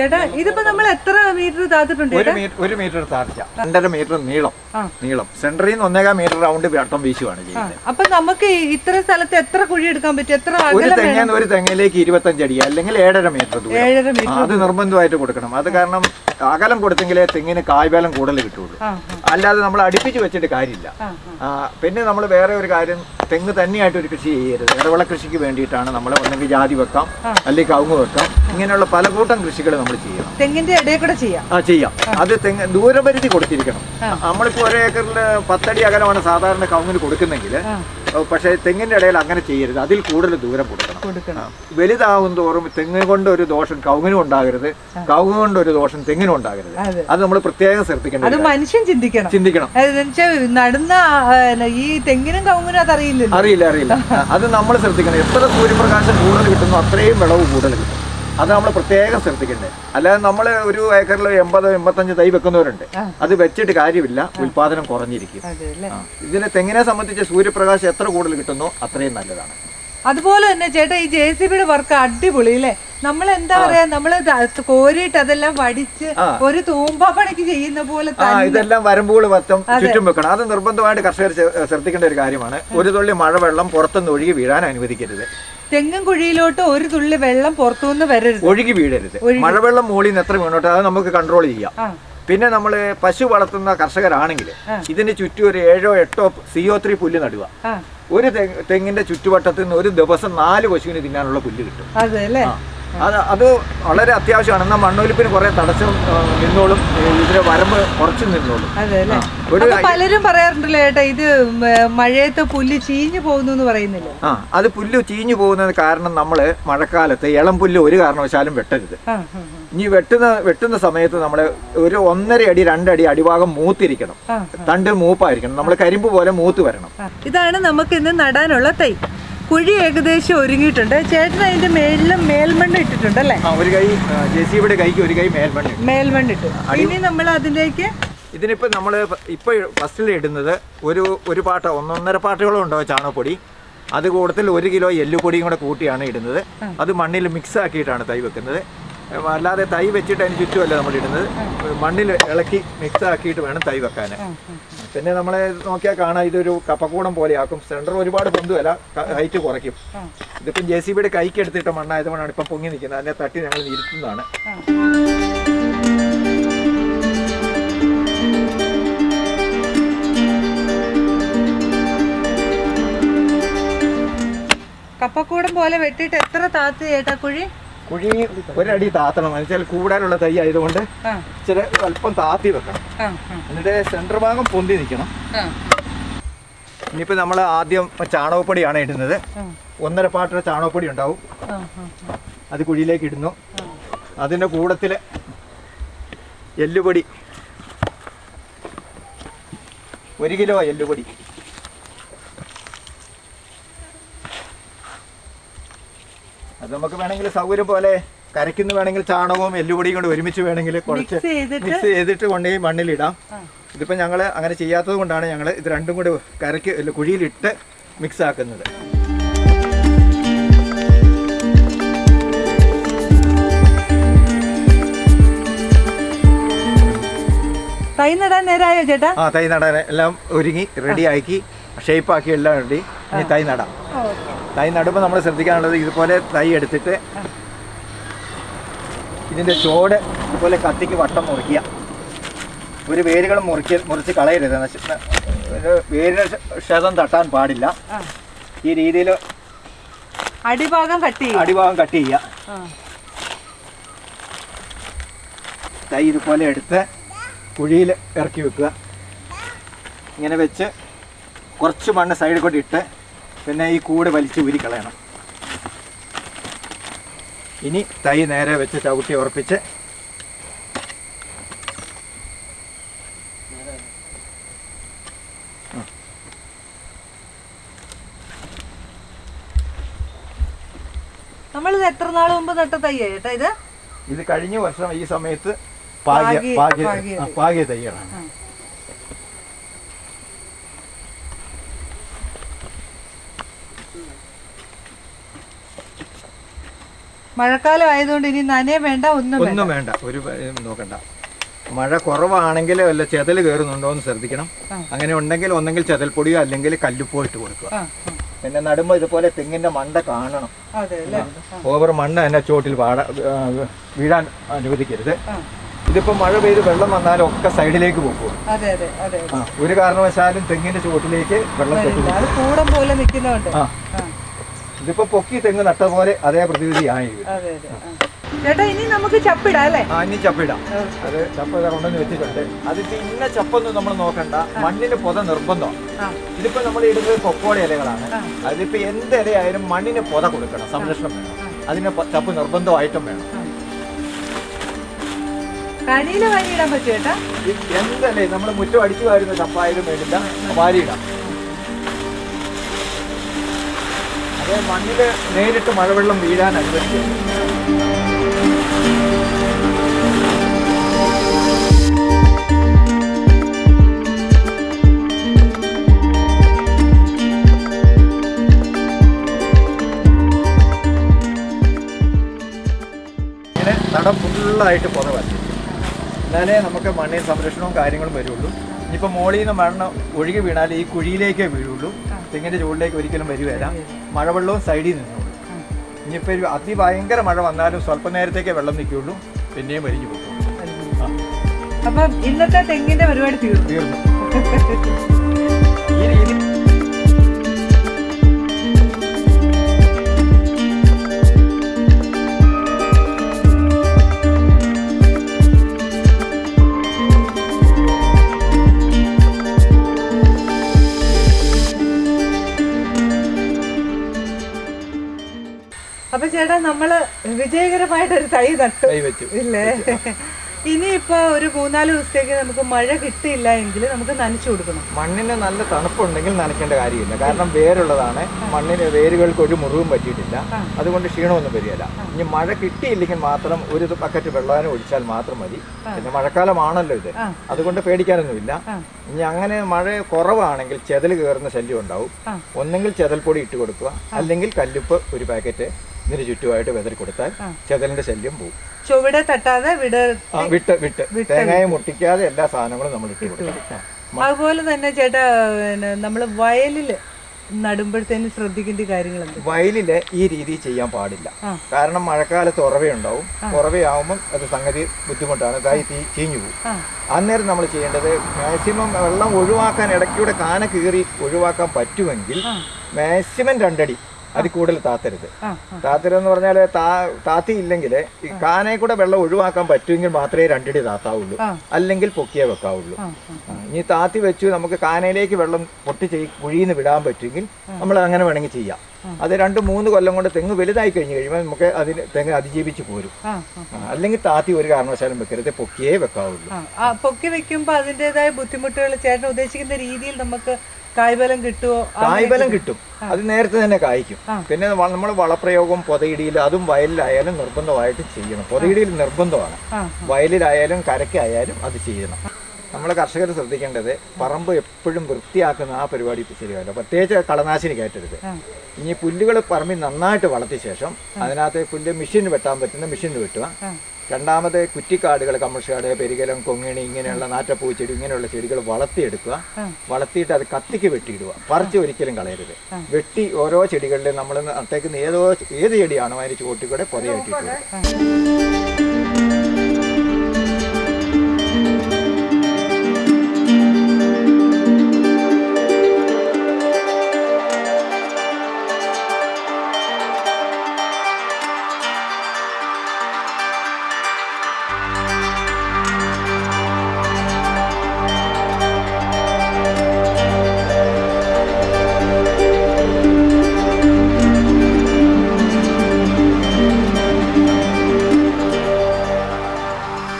[SPEAKER 1] ചേട്ടാ ഇതിപ്പോ നമ്മൾ എത്ര മീറ്റർ താത്തിട്ടുണ്ട്
[SPEAKER 2] ഒരു മീറ്റർ ഒരു മീറ്റർ താഴ്ച രണ്ടര മീറ്റർ നീളം
[SPEAKER 1] ആ.
[SPEAKER 2] നീളം സെന്ററിൽ നിന്ന് ഒന്നേകാൽ മീറ്റർ റൗണ്ട് വട്ടം വീശുവാണ് ചെയ്യുന്നത്
[SPEAKER 1] അപ്പൊ നമുക്ക് ഈ ഇത്ര സ്ഥലത്ത് എത്ര കുഴി എടുക്കാൻ പറ്റും എത്ര
[SPEAKER 2] ഒരു
[SPEAKER 1] അകലം വേണം
[SPEAKER 2] തെങ്ങിൽ ഒരു തെങ്ങിലേക്ക് ഇരുപത്തഞ്ച് അടി അല്ലെങ്കിൽ ഏഴര മീറ്റർ ദൂരം
[SPEAKER 1] ഏഴര
[SPEAKER 2] ആ,
[SPEAKER 1] മീറ്റർ
[SPEAKER 2] അത് നിർബന്ധമായിട്ട് കൊടുക്കണം അത് കാരണം അകലം കൊടുത്തെങ്കിലേ തെങ്ങിന് കായ്ബലം കൂടുതൽ കിട്ടുള്ളൂ
[SPEAKER 1] ആ
[SPEAKER 2] അല്ലാതെ നമ്മൾ അടുപ്പിച്ച് വെച്ചിട്ട് കാര്യമില്ല
[SPEAKER 1] ആ,
[SPEAKER 2] ആ, പിന്നെ നമ്മൾ വേറെ ഒരു കാര്യം തെങ്ങ് തന്നെയായിട്ട് ഒരു കൃഷി ചെയ്യരുത് ഇടവിള കൃഷിക്ക് വേണ്ടിയിട്ടാണ് നമ്മൾ ഒന്നെങ്കിൽ ജാതി വെക്കാം അല്ലെങ്കിൽ കവുങ്ങ് വെക്കാം ഇങ്ങനെയുള്ള പല കൂട്ടം കൃഷികൾ നമ്മൾ ചെയ്യണം
[SPEAKER 1] തെങ്ങിന്റെ ഇടയിൽ കൂടെ ചെയ്യാം
[SPEAKER 2] ആ ചെയ്യാം അത് തെങ്ങ് ദൂരപരിധി കൊടുത്തിരിക്കണം നമ്മളിപ്പോൾ ഒരു ഏക്കറിൽ പത്തടി അകലമാണ് സാധാരണ കവുങ്ങിന് കൊടുക്കുന്നെങ്കിൽ
[SPEAKER 1] ആ.
[SPEAKER 2] പക്ഷേ തെങ്ങിന്റെ ഇടയിൽ അങ്ങനെ ചെയ്യരുത് അതിൽ കൂടുതൽ ദൂരം കൊടുക്കണം
[SPEAKER 1] കൊടുക്കണം
[SPEAKER 2] വലുതാവും തോറും തെങ്ങ് കൊണ്ട് ഒരു ദോഷം കവുങ്ങിനും ഉണ്ടാകരുത് കവുങ്ങ് കൊണ്ട് ഒരു ദോഷം തെങ്ങിനും ഉണ്ടാകരുത്
[SPEAKER 1] അതെ.
[SPEAKER 2] അത് നമ്മൾ പ്രത്യേകം ശ്രദ്ധിക്കേണ്ട
[SPEAKER 1] അത്
[SPEAKER 2] ഒരു കാര്യം.
[SPEAKER 1] മനുഷ്യൻ ചിന്തിക്കണം
[SPEAKER 2] ചിന്തിക്കണം
[SPEAKER 1] അതെന്ന് വെച്ചാൽ നടുന്ന ആ, പിന്നെ ഈ തെങ്ങിനും കവുങ്ങിനും അതറിയില്ലല്ലോ
[SPEAKER 2] അറിയില്ല അറിയില്ല അത് നമ്മൾ ശ്രദ്ധിക്കണം എത്ര സൂര്യപ്രകാശം കൂടുതൽ കിട്ടുന്നു അത്രയും വിളവ് കൂടുതൽ കിട്ടും അത് നമ്മൾ പ്രത്യേകം ശ്രദ്ധിക്കണ്ടേ അല്ലാതെ നമ്മൾ ഒരു ഏക്കറിൽ എൺപത് എൺപത്തഞ്ച് തൈ വെക്കുന്നവരുണ്ട് അത് വെച്ചിട്ട് കാര്യമില്ല ഉൽപാദനം കുറഞ്ഞിരിക്കും
[SPEAKER 1] അതെ അല്ലേ
[SPEAKER 2] ആ. ഇതിന് തെങ്ങിനെ സംബന്ധിച്ച് സൂര്യപ്രകാശം എത്ര കൂടുതൽ കിട്ടുന്നോ അത്രയും നല്ലതാണ്
[SPEAKER 1] അതുപോലെ തന്നെ ചേട്ടാ ഈ ജെ സി ബിയുടെ വർക്ക് അടിപൊളി അല്ലേ നമ്മൾ എന്താ പറയാ നമ്മള് ദ- കോരിയിട്ട് അതെല്ലാം വടിച്ച്
[SPEAKER 2] ആ.
[SPEAKER 1] ഒരു തൂമ്പാ പണിക്ക് ചെയ്യുന്ന പോലെ
[SPEAKER 2] ആ
[SPEAKER 1] തന്നെ
[SPEAKER 2] ഇതെല്ലാം വരമ്പുകൾ വത്തം ചുറ്റും വെക്കണം അത് നിർബന്ധമായിട്ട് കർഷകർ ശ്ര- ശ്രദ്ധിക്കേണ്ട ഒരു കാര്യമാണ് ഒരു തുള്ളി മഴവെള്ളം പുറത്തുനിന്ന് ഒഴുകി വീഴാൻ അനുവദിക്കരുത്
[SPEAKER 1] തെങ്ങും കുഴിയിലോട്ട് ഒരു തുള്ളി വെള്ളം പുറത്തുനിന്ന് വരരുത്
[SPEAKER 2] ഒഴുകി വീഴരുത് മഴവെള്ളം മുകളിൽ നിന്ന് എത്ര വീണോട്ടെ അത് നമുക്ക് കൺട്രോൾ ചെയ്യാം
[SPEAKER 1] ആ
[SPEAKER 2] പിന്നെ നമ്മൾ പശു വളർത്തുന്ന കർഷകരാണെങ്കിൽ ഇതിന് ചുറ്റും ഒരു ഏഴോ എട്ടോ സിഒ ത്രീ പുല്ല് നടുക
[SPEAKER 1] ആ
[SPEAKER 2] ഒരു തെങ്ങ് തെങ്ങിന്റെ ചുറ്റുവട്ടത്തിൽ നിന്ന് ഒരു ദിവസം നാല് പശുവിന് തിന്നാനുള്ള പുല്ല് കിട്ടും
[SPEAKER 1] അതെ അല്ലേ
[SPEAKER 2] ആ. അത് അത് വളരെ അത്യാവശ്യമാണ് എന്നാൽ മണ്ണൊലിപ്പിന് കുറെ തടസ്സം ആ, നിന്നോളും ഏ, ഇതിലെ വരമ്പ് കുറച്ച് നിന്നോളും
[SPEAKER 1] അതെ അല്ലേ
[SPEAKER 2] ഒരു
[SPEAKER 1] അപ്പൊ പലരും പറയാറുണ്ടല്ലോ ചേട്ടാ ഇത് മ- മഴയത്ത് പുല്ല് ചീഞ്ഞു പോകുന്നു എന്ന് പറയുന്നില്ലേ
[SPEAKER 2] ആ അത് പുല്ല് ചീഞ്ഞു പോകുന്നത് കാരണം നമ്മൾ മഴക്കാലത്ത് ഇളം പുല്ല് ഒരു കാരണവശാലും വെട്ടരുത്
[SPEAKER 1] ആ, ആ,
[SPEAKER 2] ഇനി വെട്ടുന്ന വെട്ടുന്ന സമയത്ത് നമ്മൾ ഒരു ഒന്നര അടി രണ്ടടി അടിഭാഗം മൂത്തിരിക്കണം
[SPEAKER 1] ആ,
[SPEAKER 2] തണ്ട് മൂപ്പായിരിക്കണം നമ്മൾ കരിമ്പ് പോലെ മൂത്ത് വരണം
[SPEAKER 1] ആ. ഇതാണ് നമുക്ക് ഇന്ന് നടാനുള്ള തൈ കുഴി ഏകദേശം ഒരുങ്ങിയിട്ടുണ്ട് ചേട്ടൻ അതിന്റെ മേളിലും മേൽമണ്ണ് ഇട്ടിട്ടുണ്ട് അല്ലേ
[SPEAKER 2] ആ ഒരു കൈ ജെ സി ബിയുടെ കൈക്ക് ഒരു കൈ മേൽമണ്ണ്
[SPEAKER 1] മേൽമണ്ണ് ഇട്ടു ഇനി നമ്മൾ അതിലേക്ക്
[SPEAKER 2] ഇതിനിപ്പോൾ നമ്മൾ ഇപ്പോൾ ഫസ്റ്റിൽ ഇടുന്നത് ഒരു ഒരു പാട്ട ഒന്നൊന്നര പാട്ടുകളും ഉണ്ടാവും ചാണകപ്പൊടി അത് കൂട്ടത്തിൽ ഒരു കിലോ എല്ലുപൊടിയും കൂടെ കൂട്ടിയാണ് ഇടുന്നത് അത് മണ്ണിൽ മിക്സ് ആക്കിയിട്ടാണ് തൈ വെക്കുന്നത് ഏഹ് അല്ലാതെ തൈ വെച്ചിട്ട് അതിന് ചുറ്റുമല്ല നമ്മൾ ഇടുന്നത് മണ്ണിൽ ഇളക്കി മിക്സ് ആക്കിയിട്ട് വേണം തൈ വെക്കാൻ പിന്നെ നമ്മൾ നോക്കിയാൽ കാണാം ഇതൊരു കപ്പക്കൂടം പോലെയാക്കും സെൻറ്റർ ഒരുപാട് പൊന്തുമല്ല ഹൈറ്റ് കുറയ്ക്കും ഇതിപ്പം ജെ സി ബിയുടെ കൈക്ക് എടുത്തിട്ട മണ്ണായതുകൊണ്ടാണ് ഇപ്പം പൊങ്ങി നിൽക്കുന്നത് അതിനെ തട്ടി ഞങ്ങൾ ഇരുത്തുന്നതാണ്
[SPEAKER 1] കപ്പക്കൂടം പോലെ വെട്ടിയിട്ട് എത്ര താത്ത് ചേട്ടാ കുഴി
[SPEAKER 2] കുഴി ഒരടി താത്തണം എന്ന് വെച്ചാൽ കൂടാനുള്ള തൈ ആയതുകൊണ്ട്
[SPEAKER 1] ആ
[SPEAKER 2] ഇച്ചിരി അല്പം താത്തി വെക്കണം
[SPEAKER 1] ആ ആ,
[SPEAKER 2] എന്നിട്ട് സെൻറ്റർ ഭാഗം പൊന്തി നിൽക്കണം
[SPEAKER 1] ആ
[SPEAKER 2] ഇനിയിപ്പോൾ നമ്മൾ ആദ്യം ചാണകപ്പൊടിയാണ് ഇടുന്നത്
[SPEAKER 1] ആ,
[SPEAKER 2] ഒന്നര പാട്ട ചാണകപ്പൊടി ഉണ്ടാവും
[SPEAKER 1] ആ, ആ,
[SPEAKER 2] അത് കുഴിയിലേക്ക് ഇടുന്നു അതിൻ്റെ കൂടത്തിൽ എല്ലുപൊടി ഒരു കിലോ എല്ലുപൊടി അത് നമുക്ക് വേണമെങ്കിൽ സൗകര്യം പോലെ കരയ്ക്കുന്ന വേണമെങ്കിൽ ചാണകവും എല്ലുപൊടിയും കൊണ്ട് ഒരുമിച്ച് വേണമെങ്കിൽ കുറച്ച്
[SPEAKER 1] മിക്സ് ചെയ്തിട്ട്
[SPEAKER 2] മിക്സ് ചെയ്തിട്ട് കൊണ്ടുപോയി മണ്ണിലിടാം ഇതിപ്പോൾ ഞങ്ങൾ അങ്ങനെ ചെയ്യാത്തത് കൊണ്ടാണ് ഞങ്ങൾ ഇത് രണ്ടും കൂടി കരയ്ക്ക് അല്ല, കുഴിയിലിട്ട് മിക്സ് ആക്കുന്നത്
[SPEAKER 1] തൈ നടാൻ നേരമായോ ചേട്ടാ
[SPEAKER 2] ആ തൈ നടാൻ എല്ലാം ഒരുങ്ങി റെഡിയാക്കി ഷേപ്പാക്കി എല്ലാം റെഡി ഇനി തൈ നടാം തൈ നടുമ്പോൾ നമ്മൾ ശ്രദ്ധിക്കാനുള്ളത് ഇതുപോലെ തൈ എടുത്തിട്ട് ഇതിൻ്റെ ചോട് ഇതുപോലെ കത്തിക്ക് വട്ടം മുറിക്കുക ഒരു വേരുകൾ മുറിക്ക മുറിച്ച് കളയരുത് നശി- ന- ഒരു വേരിന് ക്ഷ- ക്ഷതം തട്ടാൻ പാടില്ല
[SPEAKER 1] ആ.
[SPEAKER 2] ഈ രീതിയിൽ
[SPEAKER 1] അടിഭാഗം കട്ട് ചെയ്യും
[SPEAKER 2] അടിഭാഗം കട്ട് ചെയ്യുക
[SPEAKER 1] ആ,
[SPEAKER 2] തൈ ഇതുപോലെ എടുത്ത് കുഴിയിൽ ഇറക്കി വെക്കുക ഇങ്ങനെ വെച്ച് കുറച്ച് മണ്ണ് സൈഡിൽ കൊണ്ട് ഇട്ട് പിന്നെ ഈ കൂട് വലിച്ച് ഊരി കളയണം ഇനി തൈ നേരെ വെച്ച് ചവിട്ടി ഉറപ്പിച്ച്
[SPEAKER 1] നമ്മളിത് എത്ര നാൾ മുമ്പ് നട്ട തയ്യാ ചേട്ടാ ഇത്
[SPEAKER 2] ഇത് കഴിഞ്ഞ വർഷം ഈ സമയത്ത് പാകിയ
[SPEAKER 1] പാകി-
[SPEAKER 2] പാകിയ
[SPEAKER 1] പാകിയ
[SPEAKER 2] ആ, പാകിയ തൈകളാണ്
[SPEAKER 1] ആ. മഴക്കാലം ആയതുകൊണ്ട് ഇനി നനയെ വേണ്ട ഒന്നും വേണ്ട
[SPEAKER 2] ഒന്നും വേണ്ട ഒരു പ- നോക്കണ്ട മഴ കുറവാണെങ്കിൽ വല്ല ചെതൽ കയറുന്നുണ്ടോ എന്ന് ശ്രദ്ധിക്കണം
[SPEAKER 1] ആ.
[SPEAKER 2] അങ്ങനെ ഉണ്ടെങ്കിൽ ഒന്നെങ്കിൽ ചെതൽപ്പൊടിയോ അല്ലെങ്കിൽ കല്ലുപ്പോ ഇട്ട് കൊടുക്കുക
[SPEAKER 1] ആ, ആ.
[SPEAKER 2] പിന്നെ നടുമ്പോൾ ഇതുപോലെ തെങ്ങിന്റെ മണ്ട കാണണം
[SPEAKER 1] അതെ അല്ലേ
[SPEAKER 2] ഓവർ മണ്ണ് തന്നെ ചോട്ടിൽ വാട ആ, വീഴാൻ അനുവദിക്കരുത്
[SPEAKER 1] ആ.
[SPEAKER 2] ഇതിപ്പോ മഴ പെയ്ത് വെള്ളം വന്നാലും ഒക്കെ സൈഡിലേക്ക് പോകും
[SPEAKER 1] അതെ അതെ അതെ
[SPEAKER 2] ആ ഒരു കാരണവശാലും തെങ്ങിന്റെ ചോട്ടിലേക്ക് വെള്ളം കെട്ടി
[SPEAKER 1] ഇല്ല, അത് കൂടം പോലെ നിൽക്കുന്നുണ്ട്
[SPEAKER 2] ആ
[SPEAKER 1] ആ,
[SPEAKER 2] ഇതിപ്പോ പൊക്കി തെങ്ങ് നട്ട പോലെ അതേ പ്രതിവിധിയായി ഇത്.
[SPEAKER 1] അതെ അതെ ആ. ചേട്ടാ ഇനി നമുക്ക് ചപ്പിടാം അല്ലേ
[SPEAKER 2] ആ ഇനി ചപ്പിടാം അത് ചപ്പ ഇതാ കൊണ്ടുവന്ന് വെച്ചിട്ടുണ്ട് അതിപ്പോ ഇന്ന ചപ്പൊന്നും നമ്മൾ നോക്കണ്ട മണ്ണിന് പൊത നിർബന്ധമാണ്
[SPEAKER 1] ആ
[SPEAKER 2] ഇതിപ്പോ നമ്മൾ ഇടുന്നത് കൊക്കോടെ ഇലകളാണ്
[SPEAKER 1] ആ.
[SPEAKER 2] അതിപ്പോ എന്ത് ഇലയായാലും മണ്ണിന് പൊത കൊടുക്കണം സംരക്ഷണം വേണം അതിന് പ- ചപ്പ് നിർബന്ധമായിട്ടും വേണം
[SPEAKER 1] കരിയില വാരിയിടാൻ പറ്റും ചേട്ടാ
[SPEAKER 2] ഇത് എന്തല്ലേ നമ്മൾ മുറ്റം അടിച്ചു വാരുന്ന ചപ്പായാലും വേണ്ടില്ല വാരിയിടാം അതേ മണ്ണില് നേരിട്ട് മഴവെള്ളം വീഴാൻ അനുവദിക്കരുത് ഇങ്ങനെ തടം ഫുള്ളായിട്ട് പുറ വരച്ചു എന്നാലേ നമുക്ക് മണ്ണിൽ സംരക്ഷണവും കാര്യങ്ങളും വരുള്ളൂ ഇനിയിപ്പോൾ മോളിൽ നിന്ന് മണ്ണ് ഒഴുകി വീണാൽ ഈ കുഴിയിലേക്കേ വീഴുള്ളൂ തെങ്ങിൻ്റെ ചുവടിലേക്ക് ഒരിക്കലും വരുകയില്ല മഴവെള്ളവും സൈഡിൽ നിന്നുള്ളൂ ഇനിയിപ്പോൾ ഒരു അതിഭയങ്കര മഴ വന്നാലും സ്വല്പ നേരത്തേക്കേ വെള്ളം നിൽക്കുകയുള്ളൂ പിന്നെയും വലിഞ്ഞു പോകും ആ,
[SPEAKER 1] അപ്പം ഇന്നത്തെ തെങ്ങിന്റെ പരിപാടി തീർന്നു
[SPEAKER 2] തീർന്നു ഈ രീതി
[SPEAKER 1] അപ്പൊ ചേട്ടാ നമ്മള് വിജയകരമായിട്ട് ഒരു തൈ നട്ടു
[SPEAKER 2] കൈവച്ചു
[SPEAKER 1] ഇല്ലേ ഇനിയിപ്പോ ഒരു മൂന്നാല് ദിവസത്തേക്ക് നമുക്ക് മഴ കിട്ടിയില്ല എങ്കിൽ നമുക്ക് നനച്ചു കൊടുക്കണം
[SPEAKER 2] മണ്ണിന് നല്ല തണുപ്പുണ്ടെങ്കിൽ നനയ്ക്കേണ്ട കാര്യമില്ല കാരണം വേരുള്ളതാണ് മണ്ണിന് വേരുകൾക്ക് ഒരു മുറിവും പറ്റിയിട്ടില്ല അതുകൊണ്ട് ക്ഷീണമൊന്നും വരികയില്ല ഇനി മഴ കിട്ടിയില്ലെങ്കിൽ മാത്രം ഒരു ബക്കറ്റ് വെള്ളം ഒഴിച്ചാൽ മാത്രം മതി പിന്നെ മഴക്കാലമാണല്ലോ ഇത്
[SPEAKER 1] ആ.
[SPEAKER 2] അതുകൊണ്ട് പേടിക്കാനൊന്നുമില്ല
[SPEAKER 1] ആ.
[SPEAKER 2] ഇനി അങ്ങനെ മഴ കുറവാണെങ്കിൽ ചെതൽ കയറുന്ന ശല്യം ഉണ്ടാവും
[SPEAKER 1] ആ.
[SPEAKER 2] ഒന്നെങ്കിൽ ചെതൽപ്പൊടി ഇട്ട് കൊടുക്കുക അല്ലെങ്കിൽ കല്ലുപ്പ് ഒരു പാക്കറ്റ് ഇതിന് ചുറ്റുമായിട്ട് വെതറി കൊടുത്താൽ ചെതലിന്റെ ശല്യം പോകും
[SPEAKER 1] ചുവടെ തട്ടാതെ വിട
[SPEAKER 2] ആ, വിട്ട് വിട്ട് തേങ്ങയെ മുട്ടിക്കാതെ എല്ലാ സാധനങ്ങളും നമ്മൾ ഇട്ട് കൊടുക്കണം ആ.
[SPEAKER 1] അതുപോലെ തന്നെ ചേട്ടാ പിന്നെ നമ്മള് വയലില് നടുമ്പോഴത്തേനും ശ്രദ്ധിക്കേണ്ട കാര്യങ്ങളുണ്ട്
[SPEAKER 2] വയലില് ഈ രീതി ചെയ്യാൻ പാടില്ല
[SPEAKER 1] ആ.
[SPEAKER 2] കാരണം മഴക്കാലത്ത് ഉറവയുണ്ടാവും ഉറവയാവുമ്പം അത് സംഗതി ബുദ്ധിമുട്ടാണ് ഇതായി തീ ചീഞ്ഞു പോകും
[SPEAKER 1] ആ
[SPEAKER 2] അന്നേരം നമ്മൾ ചെയ്യേണ്ടത് മാക്സിമം വെള്ളം ഒഴിവാക്കാൻ ഇടയ്ക്കൂടെ കാന കീറി ഒഴിവാക്കാൻ പറ്റുമെങ്കിൽ മാക്സിമം രണ്ടടി അതിൽ കൂടുതൽ താത്തരുത്
[SPEAKER 1] ആ
[SPEAKER 2] താത്തരെന്ന് പറഞ്ഞാൽ താ താത്തി ഇല്ലെങ്കിൽ ഈ കാനയിൽ കൂടെ വെള്ളം ഒഴിവാക്കാൻ പറ്റുമെങ്കിൽ മാത്രമേ രണ്ടടി താത്താവുള്ളൂ
[SPEAKER 1] ആ.
[SPEAKER 2] അല്ലെങ്കിൽ പൊക്കിയേ വെക്കാവുള്ളൂ
[SPEAKER 1] ആ
[SPEAKER 2] ആ, ഇനി താത്തി വെച്ചു നമുക്ക് കാനയിലേക്ക് വെള്ളം പൊട്ടിച്ച് ഈ കുഴിയിൽ നിന്ന് വിടാൻ പറ്റുമെങ്കിൽ നമ്മൾ അങ്ങനെ വേണമെങ്കിൽ ചെയ്യാം അത് രണ്ട് മൂന്ന് കൊല്ലം കൊണ്ട് തെങ്ങ് വലുതായി കഴിഞ്ഞ് കഴിയുമ്പോൾ നമുക്ക് അതിന് തെങ്ങ് അതിജീവിച്ച് പോരും
[SPEAKER 1] ആ ആ
[SPEAKER 2] ആ, അല്ലെങ്കിൽ താത്തി ഒരു കാരണവശാലും വെക്കരുത് പൊക്കിയേ വെക്കാവുള്ളൂ
[SPEAKER 1] ആ, ആ പൊക്കി വെക്കുമ്പോ അതിൻ്റെതായ ബുദ്ധിമുട്ടുകൾ ചേട്ടൻ ഉദ്ദേശിക്കുന്ന രീതിയിൽ നമുക്ക് കായ്ബലം കിട്ടുമോ
[SPEAKER 2] കായ്ബലം കിട്ടും അത് നേരത്തെ തന്നെ കായ്ക്കും പിന്നെ നമ്മൾ വളപ്രയോഗം പൊതയിടിയിൽ അതും വയലിലായാലും നിർബന്ധമായിട്ട് ചെയ്യണം പൊതയിടിയിൽ നിർബന്ധമാണ്
[SPEAKER 1] ആ
[SPEAKER 2] വയലിലായാലും കരയ്ക്കായാലും അത് ചെയ്യണം നമ്മൾ കർഷകർ ശ്രദ്ധിക്കേണ്ടത് പറമ്പ് എപ്പോഴും വൃത്തിയാക്കുന്ന ആ പരിപാടി ശരിയല്ല പ്രത്യേകിച്ച് കളനാശിനി കയറ്റരുത്
[SPEAKER 1] ആ.
[SPEAKER 2] ഇനി പുല്ലുകൾ പറമ്പിൽ നന്നായിട്ട് വളർത്തിയ ശേഷം അതിനകത്ത് പുല്ല് മെഷീൻ വെട്ടാൻ പറ്റുന്ന മെഷീൻ വെട്ടുക
[SPEAKER 1] ആ.
[SPEAKER 2] രണ്ടാമത് കുറ്റിക്കാടുകൾ കമ്മർഷാട് പെരികലം കൊങ്ങിണി ഇങ്ങനെയുള്ള നാറ്റപ്പൂ ചെടി ഇങ്ങനെയുള്ള ചെടികൾ വളർത്തിയെടുക്കുക വളർത്തിയിട്ട് അത് കത്തിക്ക് വെട്ടിയിടുക പറിച്ച് ഒരിക്കലും കളയരുത് വെട്ടി ഓരോ ചെടികളിലും നമ്മൾ നട്ടേക്കുന്ന ഏതോ ഏത് ചെടിയാണോ അതിന് ചുവട്ടിൽ കൂടെ പൊതയായിട്ടിട്ട് കൊടുക്കുക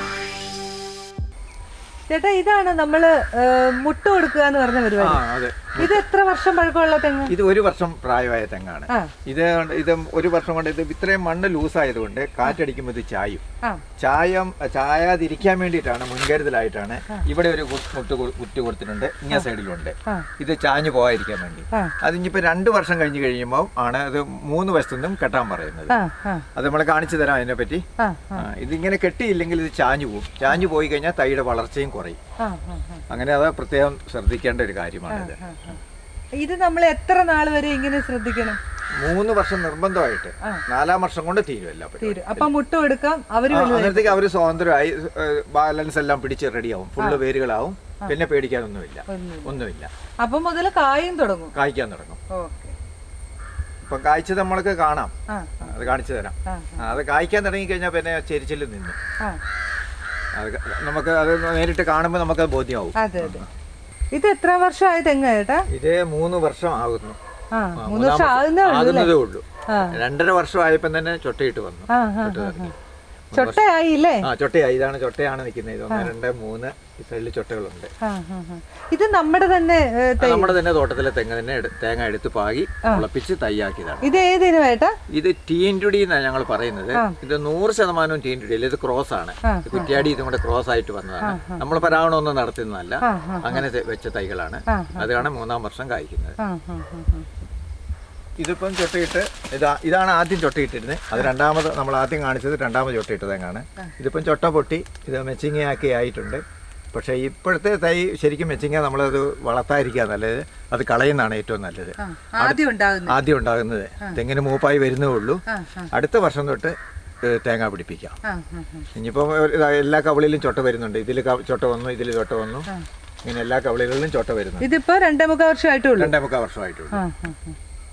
[SPEAKER 1] ചേട്ടാ ഇതാണ് നമ്മള് ഏ, മുട്ട കൊടുക്കുക എന്ന് പറഞ്ഞ
[SPEAKER 2] ആ
[SPEAKER 1] പരിപാടി
[SPEAKER 2] അതെ
[SPEAKER 1] ഇത് എത്ര വർഷം പഴക്കമുള്ള തെങ്ങ്
[SPEAKER 2] ഇത് ഒരു വർഷം പ്രായമായ തെങ്ങാണ്
[SPEAKER 1] ആ
[SPEAKER 2] ഇത് കൊണ്ട് ഇത് ഒരു വർഷം കൊണ്ട് ഇത് ഇത്രയും മണ്ണ് ലൂസായതുകൊണ്ട് കാറ്റടിക്കുമ്പോൾ ഇത് ചായും
[SPEAKER 1] ആ
[SPEAKER 2] ചായം ചായാതിരിക്കാൻ വേണ്ടിയിട്ടാണ് മുൻകരുതലായിട്ടാണ് ഇവിടെ ഒരു കു- മുട്ട് കൊ- കുറ്റി കൊടുത്തിട്ടുണ്ട് ഇങ്ങനെ സൈഡിലുണ്ട്
[SPEAKER 1] ആ.
[SPEAKER 2] ഇത് ചാഞ്ഞു പോകാതിരിക്കാൻ വേണ്ടി
[SPEAKER 1] ആ.
[SPEAKER 2] അതിനിപ്പോൾ രണ്ട് വർഷം കഴിഞ്ഞ് കഴിയുമ്പോൾ ആണ് അത് മൂന്ന് വശത്തുനിന്നും കെട്ടാൻ പറയുന്നത്
[SPEAKER 1] ആ ആ
[SPEAKER 2] അത് നമ്മൾ കാണിച്ചു തരാം അതിനെപ്പറ്റി
[SPEAKER 1] ആ
[SPEAKER 2] ആ, ഇതിങ്ങനെ കെട്ടിയില്ലെങ്കിൽ ഇത് ചാഞ്ഞു പോകും ചാഞ്ഞു പോയി കഴിഞ്ഞാൽ തൈയുടെ വളർച്ചയും കുറയും
[SPEAKER 1] ആ ആ ആ
[SPEAKER 2] അങ്ങനെ അത് പ്രത്യേകം ശ്രദ്ധിക്കേണ്ട ഒരു കാര്യമാണിത്
[SPEAKER 1] ആ, ആ. ഇത് നമ്മൾ എത്ര നാൾ വരെ ഇങ്ങനെ ശ്രദ്ധിക്കണം
[SPEAKER 2] മൂന്ന് വർഷം നിർബന്ധമായിട്ട് നാലാം വർഷം കൊണ്ട് തീരുമല്ല
[SPEAKER 1] തീരും അപ്പൊ മുട്ട എടുക്കാം അവര്
[SPEAKER 2] അന്നേരത്തേക്ക് അവർ സ്വതന്ത്രമായി ബാലൻസ് എല്ലാം പിടിച്ച് റെഡിയാവും ഫുള്ള് വേരുകളാവും പിന്നെ പേടിക്കാനൊന്നുമില്ല
[SPEAKER 1] ഒന്നുമില്ല.
[SPEAKER 2] ഒന്നുമില്ല
[SPEAKER 1] അപ്പൊ മുതൽ കായും തുടങ്ങും
[SPEAKER 2] കായ്ക്കാൻ തുടങ്ങും
[SPEAKER 1] ഓക്കെ
[SPEAKER 2] ഇപ്പം കായ്ച്ചത് നമ്മൾക്ക് കാണാം
[SPEAKER 1] ആ
[SPEAKER 2] ആ, അത് കാണിച്ചു തരാം
[SPEAKER 1] ആ
[SPEAKER 2] ആ, അത് കായ്ക്കാൻ തുടങ്ങി കഴിഞ്ഞാൽ പിന്നെ ചെരിച്ചിൽ നിന്നു
[SPEAKER 1] ആ
[SPEAKER 2] അത് ക- നമുക്ക് അത് നേരിട്ട് കാണുമ്പോൾ നമുക്ക് ബോധ്യമാവും
[SPEAKER 1] അതെ അതെ ഇത് എത്ര വർഷമായ തെങ്ങ ചേട്ടാ
[SPEAKER 2] ഇത് മൂന്ന് വർഷം ആകുന്നു
[SPEAKER 1] ആ
[SPEAKER 2] ആ,
[SPEAKER 1] മൂന്ന് വർഷം
[SPEAKER 2] മൂന്നാം
[SPEAKER 1] ആകുന്നേ ഉള്ളൂ അല്ലേ
[SPEAKER 2] ആകുന്നതേ ഉള്ളൂ
[SPEAKER 1] ആ.
[SPEAKER 2] രണ്ടര വർഷം ആയപ്പം തന്നെ ചൊട്ടയിട്ട് വന്നു
[SPEAKER 1] ആ ആ
[SPEAKER 2] ചൊട്ട തുടങ്ങി
[SPEAKER 1] ചൊട്ടയായില്ലേ
[SPEAKER 2] ആ ചൊട്ടയായി ഇതാണ് ചൊട്ടയാണ് നിൽക്കുന്നത് ഇത് ഒന്ന് രണ്ട് മൂന്ന് ഈ സൈഡിൽ ചൊട്ടകളുണ്ട്
[SPEAKER 1] ആ ആ ആ. ഇത് നമ്മുടെ തന്നെ ഏ,
[SPEAKER 2] അത്
[SPEAKER 1] തൈ
[SPEAKER 2] നമ്മുടെ തന്നെ തോട്ടത്തിലെ തെങ്ങ് തന്നെ എടു- തേങ്ങ എടുത്ത് പാകി മുളപ്പിച്ച് തയ്യാക്കിയതാണ്
[SPEAKER 1] ഇത് ഏതിനു ചേട്ടാ
[SPEAKER 2] ഇത് ടീൻറ്റുടി എന്നാണ് ഞങ്ങൾ പറയുന്നത് ഇത് നൂറ് ശതമാനവും ടീൻറ്റുടി അല്ല ഇത് ക്രോസ് ആണ് ഇത് കുറ്റ്യാടി ഇതും കൂടെ ക്രോസ് ആയിട്ട് വന്നതാണ് നമ്മൾ പരാഗണമൊന്നും നടത്തുന്നതല്ല
[SPEAKER 1] ആ ആ
[SPEAKER 2] അങ്ങനെ തെ- വെച്ച തൈകളാണ്
[SPEAKER 1] ആ,
[SPEAKER 2] അതാണ് മൂന്നാം വർഷം കായ്ക്കുന്നത്
[SPEAKER 1] ആ ആ ആ, ആ.
[SPEAKER 2] ഇതിപ്പം ചൊട്ടയിട്ട് ഇതാ ഇതാണ് ആദ്യം ചൊട്ടയിട്ടിരുന്നത് അത് രണ്ടാമത് നമ്മൾ ആദ്യം കാണിച്ചത് രണ്ടാമത് ചൊട്ടയിട്ട തെങ്ങാണ് ഇതിപ്പം ചൊട്ട പൊട്ടി ഇത് മെച്ചിങ്ങയാക്കി ആയിട്ടുണ്ട് പക്ഷേ ഇപ്പോഴത്തെ തൈ ശരിക്കും മെച്ചിങ്ങ നമ്മളത് വളർത്താതിരിക്കുക നല്ലത് അത് കളയുന്നതാണ് ഏറ്റവും നല്ലത്
[SPEAKER 1] ആ, ആദ്യം ഉണ്ടാകുന്നു
[SPEAKER 2] ആദ്യം ഉണ്ടാകുന്നത് തെങ്ങിന് മൂപ്പായി വരുന്നേ ഉള്ളൂ
[SPEAKER 1] ആ ആ
[SPEAKER 2] അടുത്ത വർഷം തൊട്ട് ഏഹ്, തേങ്ങ പിടിപ്പിക്കാം
[SPEAKER 1] ആ ആ ആ.
[SPEAKER 2] ഇനിയിപ്പം ഇതാ എല്ലാ കവളിലും ചൊട്ട വരുന്നുണ്ട് ഇതിൽ ചൊട്ട വന്നു ഇതിൽ ചൊട്ട വന്നു ഇങ്ങനെ എല്ലാ കവളികളിലും ചൊട്ട വരുന്നു
[SPEAKER 1] ഇതിപ്പോ രണ്ടേ മുക്കാൽ വർഷമായിട്ടേ ഉള്ളൂ
[SPEAKER 2] രണ്ടേ മുക്കാൽ വർഷമായിട്ടുള്ളൂ
[SPEAKER 1] ആ ആ ആ.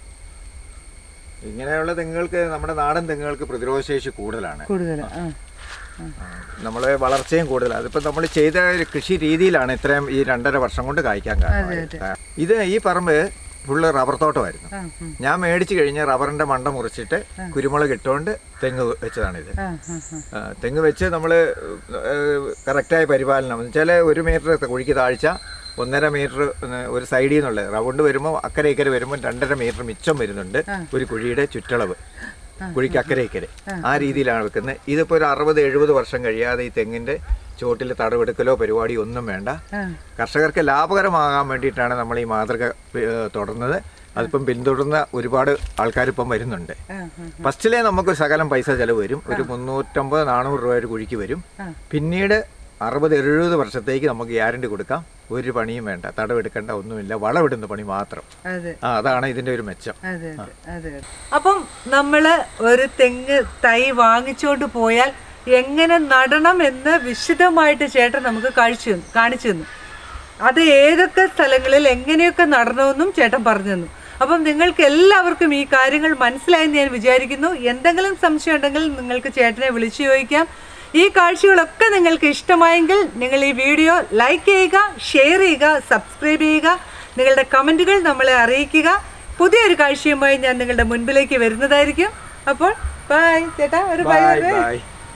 [SPEAKER 2] ഇങ്ങനെയുള്ള തെങ്ങുകൾക്ക് നമ്മുടെ നാടൻ തെങ്ങുകൾക്ക് പ്രതിരോധശേഷി കൂടുതലാണ്
[SPEAKER 1] കൂടുതൽ ആ
[SPEAKER 2] നമ്മൾ വളർച്ചയും കൂടുതലാണ് അതിപ്പോൾ നമ്മൾ ചെയ്ത ഒരു കൃഷി രീതിയിലാണ് ഇത്രയും ഈ രണ്ടര വർഷം കൊണ്ട് കായ്ക്കാൻ കാരണം ഇത് ഈ പറമ്പ് ഫുള്ള് റബ്ബർ തോട്ടമായിരുന്നു
[SPEAKER 1] ആ ഉം.
[SPEAKER 2] ഞാൻ മേടിച്ചു കഴിഞ്ഞ് റബ്ബറിന്റെ മണ്ട മുറിച്ചിട്ട് കുരുമുളക് ഇട്ടുകൊണ്ട് തെങ്ങ് വെച്ചതാണിത്
[SPEAKER 1] ആ ആ ആ.
[SPEAKER 2] ആ, തെങ്ങ് വെച്ച് നമ്മൾ കറക്റ്റായ പരിപാലനം എന്ന് വെച്ചാൽ ഒരു മീറ്റർ കുഴിക്ക് താഴ്ച ഒന്നര മീറ്റർ ഒരു സൈഡിൽ നിന്നുള്ളത് റൗണ്ട് വരുമ്പോൾ അക്കരെ ഇക്കരെ വരുമ്പോൾ രണ്ടര മീറ്റർ മിച്ചം വരുന്നുണ്ട് ഒരു കുഴിയുടെ ചുറ്റളവ് കുഴിക്ക് അക്കരെ ഇക്കരെ ആ രീതിയിലാണ് വെക്കുന്നത് ഇതിപ്പോൾ ഒരു അറുപത് എഴുപത് വർഷം കഴിയാതെ ഈ തെങ്ങിൻ്റെ ചുവട്ടിൽ തടവെടുക്കലോ പരിപാടി ഒന്നും വേണ്ട
[SPEAKER 1] ആ.
[SPEAKER 2] കർഷകർക്ക് ലാഭകരമാകാൻ വേണ്ടിയിട്ടാണ് നമ്മൾ ഈ മാതൃക ഏഹ്, തുടർന്നത് അതിപ്പം പിന്തുടർന്ന ഒരുപാട് ആൾക്കാർ ഇപ്പം വരുന്നുണ്ട്
[SPEAKER 1] ആ, ആ.
[SPEAKER 2] ഫസ്റ്റിലെ നമുക്ക് ശകലം പൈസ ചെലവ് വരും ഒരു മുന്നൂറ്റമ്പത് നാനൂറ് രൂപ ഒരു കുഴിക്ക് വരും പിന്നീട് അറുപത് എഴുപത് വർഷത്തേക്ക് നമുക്ക് ഗ്യാരണ്ടി കൊടുക്കാം ഒരു പണിയും വേണ്ട തടവെടുക്കേണ്ട ഒന്നുമില്ല വളമിടുന്ന പണി മാത്രം
[SPEAKER 1] അതെ
[SPEAKER 2] ആ അതാണ് ഇതിൻ്റെ ഒരു മെച്ചം
[SPEAKER 1] അതെ അതെ അതെ അതെ. അപ്പം നമ്മള് ഒരു തെങ്ങ് തൈ വാങ്ങിച്ചുകൊണ്ട് പോയാൽ എങ്ങനെ നടണം എന്ന് വിശദമായിട്ട് ചേട്ടൻ നമുക്ക് കാണിച്ചു തന്നു കാണിച്ചു തന്നു അത് ഏതൊക്കെ സ്ഥലങ്ങളിൽ എങ്ങനെയൊക്കെ നടണമെന്നും ചേട്ടൻ പറഞ്ഞു തന്നു അപ്പം നിങ്ങൾക്ക് എല്ലാവർക്കും ഈ കാര്യങ്ങൾ മനസ്സിലായെന്ന് ഞാൻ വിചാരിക്കുന്നു എന്തെങ്കിലും സംശയം ഉണ്ടെങ്കിൽ നിങ്ങൾക്ക് ചേട്ടനെ വിളിച്ചു ചോദിക്കാം ഈ കാഴ്ചകളൊക്കെ നിങ്ങൾക്ക് ഇഷ്ടമായെങ്കിൽ നിങ്ങൾ ഈ വീഡിയോ ലൈക്ക് ചെയ്യുക ഷെയർ ചെയ്യുക സബ്സ്ക്രൈബ് ചെയ്യുക നിങ്ങളുടെ കമൻറ്റുകൾ നമ്മളെ അറിയിക്കുക പുതിയൊരു കാഴ്ചയുമായി ഞാൻ നിങ്ങളുടെ മുൻപിലേക്ക് വരുന്നതായിരിക്കും അപ്പോൾ ബൈ ചേട്ടാ ഒരു ബൈ
[SPEAKER 2] ബൈ ബൈ